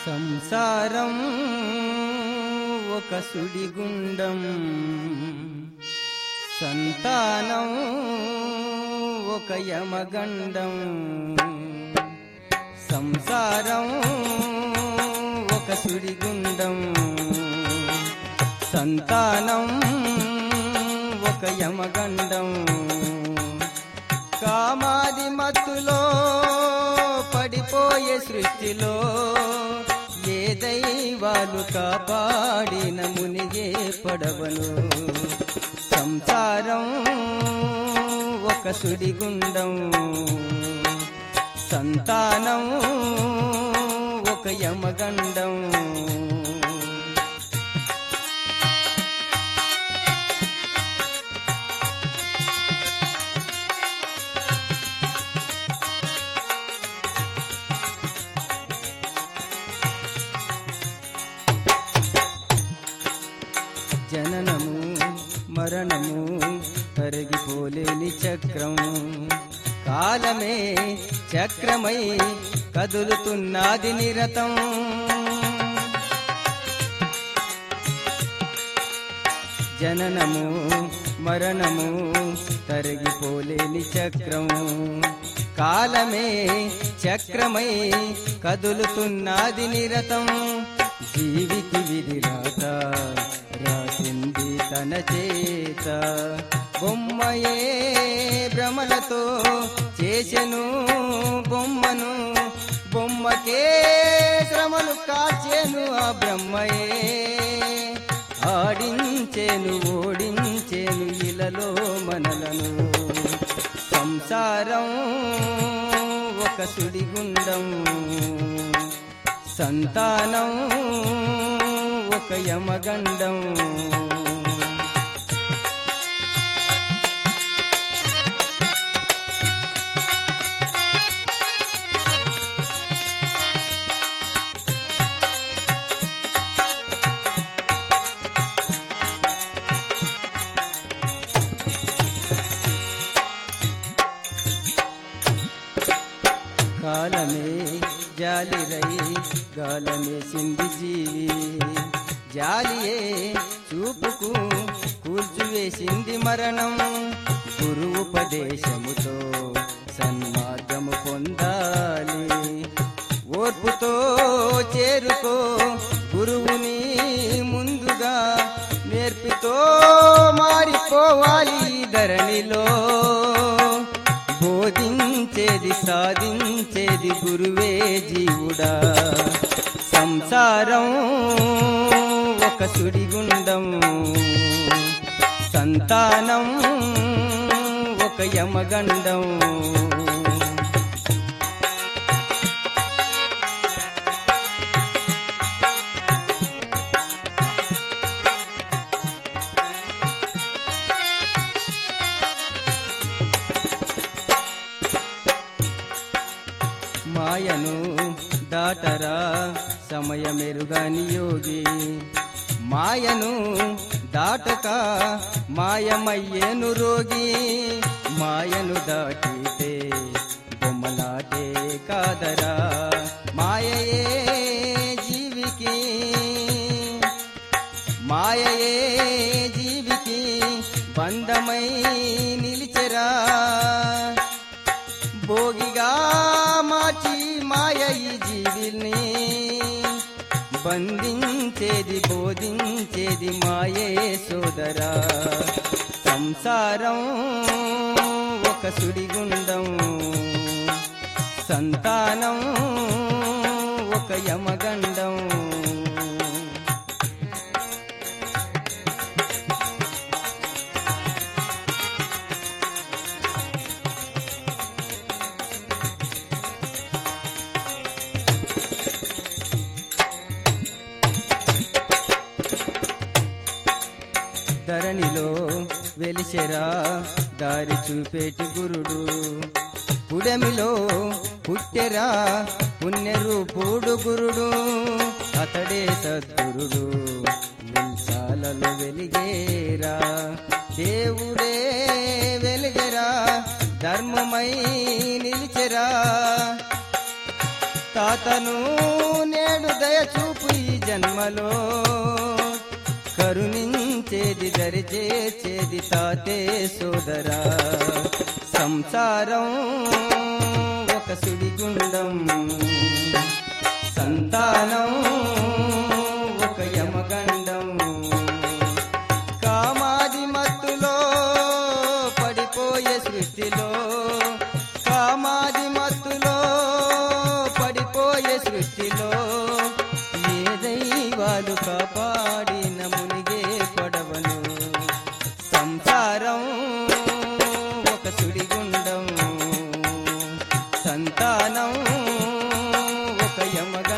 సంసారం ఒక సుడిగుండం సంతానం ఒక యమగండం సంసారం ఒక సుడిగుండం సంతానం ఒక యమగండం కామాది మత్తులో పడిపోయే సృష్టిలో ఏ దైవాలు కాపాడిన మునిగే పడవను సంసారం ఒక సుడిగుండం సంతానం ఒక యమగండం జననము మరణము కరిగిపోలేని చక్రం కాలమే చక్రమై కదులుతున్నది నిరతం జననము మరణము తరిగిపోలేని చక్రం కాలమే చక్రమై కదులుతున్నది నిరతం జీవికి విధి రాత రాసింది తన చేత బొమ్మయే భ్రమలతో చేసెను బొమ్మను బొమ్మకే శ్రమలు కాచెను ఆ బ్రహ్మయే ఆడించేను ఓడించేను ఇలలో మనలను సంసారం ఒక సుడిగుండం సంతానం ఒక యమగండం కాలమే జాలిరై గాలమే సింది జీవి జాలియే చూపుకు కూల్చివేసింది మరణం గురువుపదేశముతో సన్మార్గము పొందాలి ఓర్పుతో చేరుకో గురువుని ముందుగా నేర్పితో మారిపోవాలి ఈ ధరణిలో బోధించేది సాధించేది గురువే జీవుడా సంసారం ఒక సుడిగుండం సంతానం ఒక యమగండం మాయను దాటరా సమయమెరుగని యోగి మాయను దాటక మాయమయ్యేను రోగి మాయను దాటితే బొమ్మలాటే కాదరా మాయయే జీవికి మాయయే జీవికి బంధమై నిలిచెరా భోగిగా మార్చి మాయ ఈ జీవిని బంధించేది బోధించేది మాయే సోదరా సంసారం ఒక సుడిగుండం సంతానం ఒక యమగండం ధరణిలో వెలిసెరా దారి చూపేటి గురుడు పుడమిలో పుట్టెరా పుణ్యరూపుడు గురుడు అతడే సద్గురుడు నిల్సాలలో వెలిగేరా దేవుడే వెలిగెరా ధర్మమై నిలిచెరా తాతను నేడు దేవుడు దయచూపు ఈ జన్మలో కరుణించేది దరిచేది తాతే సోదరా సంసారం ఒక సుడిగుండం సంతానం ఒక యమగండం కామాది మత్తులో పడిపోయే సృష్టిలో కామాది మత్తులో పడిపోయే సృష్టిలో ఏ దైవాలు కాపాడిన మునిగే పడవను సంసారం ఒక సుడిగుండం సంతానం ఒక యమగ